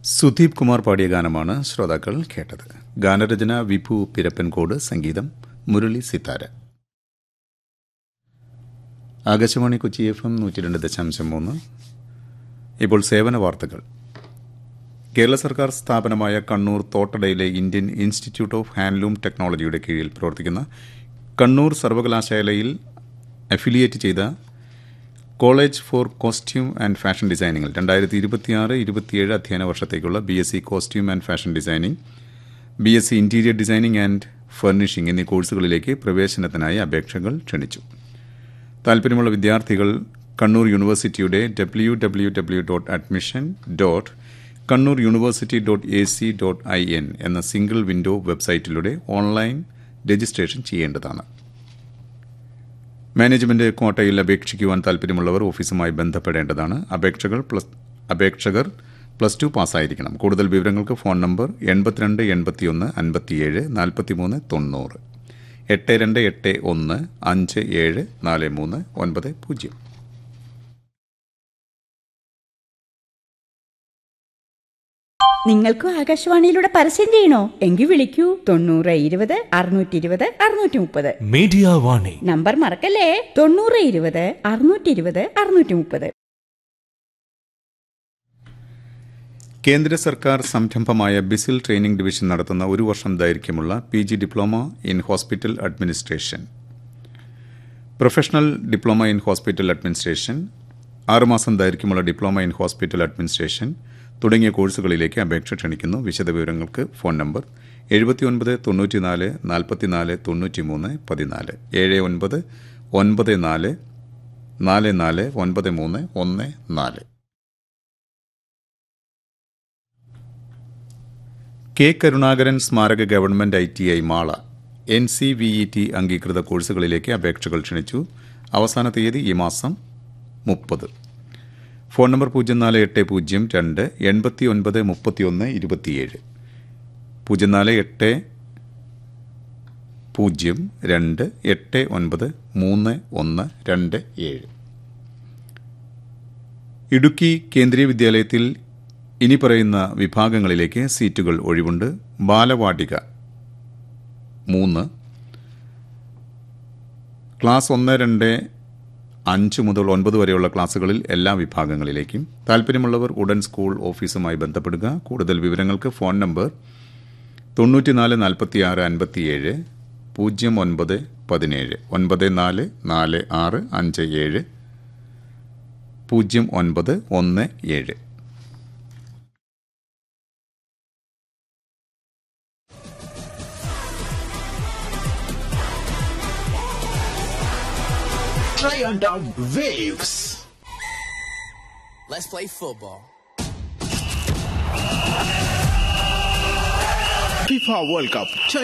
സുദീപ് കുമാർ പാടിയ ഗാനമാണ് ശ്രോതാക്കൾ കേട്ടത് ഗാനരചന വിഭു പിരപ്പൻകോട് സംഗീതം മുരളി സിത്താര ആകാശവാണി കൊച്ചി എഫ് എം നൂറ്റി രണ്ട് ദശാംശം മൂന്ന് ഇപ്പോൾ സേവന വാർത്തകൾ കേരള സർക്കാർ സ്ഥാപനമായ കണ്ണൂർ തോട്ടടയിലെ ഇന്ത്യൻ ഇൻസ്റ്റിറ്റ്യൂട്ട് ഓഫ് ഹാൻഡ്ലൂം ടെക്നോളജിയുടെ കീഴിൽ പ്രവർത്തിക്കുന്ന കണ്ണൂർ സർവകലാശാലയിൽ അഫിലിയേറ്റ് ചെയ്ത college for costume and fashion ഡിസൈനിങ്ങിൽ രണ്ടായിരത്തി ഇരുപത്തിയാറ് ഇരുപത്തിയേഴ് അധ്യയന വർഷത്തേക്കുള്ള B S C costume and fashion designing B S C interior designing and furnishing എന്നീ കോഴ്സുകളിലേക്ക് പ്രവേശനത്തിനായി അപേക്ഷകൾ ക്ഷണിച്ചു താൽപ്പര്യമുള്ള വിദ്യാർത്ഥികൾ കണ്ണൂർ യൂണിവേഴ്സിറ്റിയുടെ W W W dot admission dot Kannur university dot A C dot I N എന്ന സിംഗിൾ വിൻഡോ വെബ്സൈറ്റിലൂടെ ഓൺലൈൻ രജിസ്ട്രേഷൻ ചെയ്യേണ്ടതാണ് മാനേജ്മെന്റ് കോട്ടയിൽ അപേക്ഷിക്കുവാൻ താൽപ്പര്യമുള്ളവർ ഓഫീസുമായി ബന്ധപ്പെടേണ്ടതാണ് അപേക്ഷകൾ പ്ലസ് അപേക്ഷകർ പ്ലസ് ടു പാസ്സായിരിക്കണം കൂടുതൽ വിവരങ്ങൾക്ക് ഫോൺ നമ്പർ എൺപത്തിരണ്ട് എൺപത്തിയൊന്ന് അൻപത്തിയേഴ് നാൽപ്പത്തിമൂന്ന് തൊണ്ണൂറ് എട്ട് രണ്ട് എട്ട് ഒന്ന് അഞ്ച് ഏഴ് നാല് മൂന്ന് ഒൻപത് പൂജ്യം നിങ്ങൾക്കും ആകാശവാണിയിലൂടെ പരസ്യം ചെയ്യണോ എങ്കിൽ വിളിക്കൂ തൊണ്ണൂറ് ഇരുപത് അറുന്നൂറ്റി ഇരുപത് അറുന്നൂറ്റി മുപ്പത് മീഡിയ വാണി നമ്പർ മറക്കല്ലേ തൊണ്ണൂറ് ഇരുപത് അറുന്നൂറ്റി ഇരുപത് അറുന്നൂറ്റി മുപ്പത് കേന്ദ്ര സർക്കാർ സംരംഭമായ ബിസിൽ ട്രെയിനിംഗ് ഡിവിഷൻ നടത്തുന്ന ഒരു വർഷം ദൈർഘ്യമുള്ള P G diploma in hospital administration professional diploma in hospital administration ആറുമാസം ദൈർഘ്യമുള്ള ഡിപ്ലോമ ഇൻ ഹോസ്പിറ്റൽ അഡ്മിനിസ്ട്രേഷൻ തുടങ്ങിയ കോഴ്സുകളിലേക്ക് അപേക്ഷ ക്ഷണിക്കുന്നു വിശദവിവരങ്ങൾക്ക് ഫോൺ നമ്പർ എഴുപത്തിയൊൻപത് തൊണ്ണൂറ്റിനാല് നാൽപ്പത്തിനാല് തൊണ്ണൂറ്റിമൂന്ന് പതിനാല് ഏഴ് ഒൻപത് ഒൻപത് നാല് നാല് നാല് ഒൻപത് മൂന്ന് ഒന്ന് നാല് കെ കരുണാകരൻ സ്മാരക government I T I Mala N C V E T അംഗീകൃത കോഴ്സുകളിലേക്ക് അപേക്ഷകൾ ക്ഷണിച്ചു അവസാന തീയതി ഈ മാസം മുപ്പത് ഫോൺ നമ്പർ പൂജ്യം നാല് എട്ട് പൂജ്യം രണ്ട് എൺപത്തി ഒൻപത് മുപ്പത്തിയൊന്ന് ഇരുപത്തിയേഴ് പൂജ്യം നാല് എട്ട് പൂജ്യം രണ്ട് എട്ട് ഒൻപത് മൂന്ന് ഒന്ന് രണ്ട് ഏഴ് ഇടുക്കി കേന്ദ്രീയ വിദ്യാലയത്തിൽ ഇനി പറയുന്ന വിഭാഗങ്ങളിലേക്ക് സീറ്റുകൾ ഒഴിവുണ്ട് ബാലവാടിക മൂന്ന് ക്ലാസ് ഒന്ന് രണ്ട് അഞ്ച് മുതൽ ഒൻപത് വരെയുള്ള ക്ലാസ്സുകളിൽ എല്ലാ വിഭാഗങ്ങളിലേക്കും താൽപ്പര്യമുള്ളവർ ഉടൻ സ്കൂൾ ഓഫീസുമായി ബന്ധപ്പെടുക കൂടുതൽ വിവരങ്ങൾക്ക് ഫോൺ നമ്പർ തൊണ്ണൂറ്റിനാല് നാൽപ്പത്തിയാറ് അൻപത്തിയേഴ് പൂജ്യം ഒൻപത് പതിനേഴ് ഒൻപത് നാല് നാല് ആറ് അഞ്ച് ഏഴ് പൂജ്യം ഒൻപത് ഒന്ന് ഏഴ് Giant of waves. Let's play football. FIFA World Cup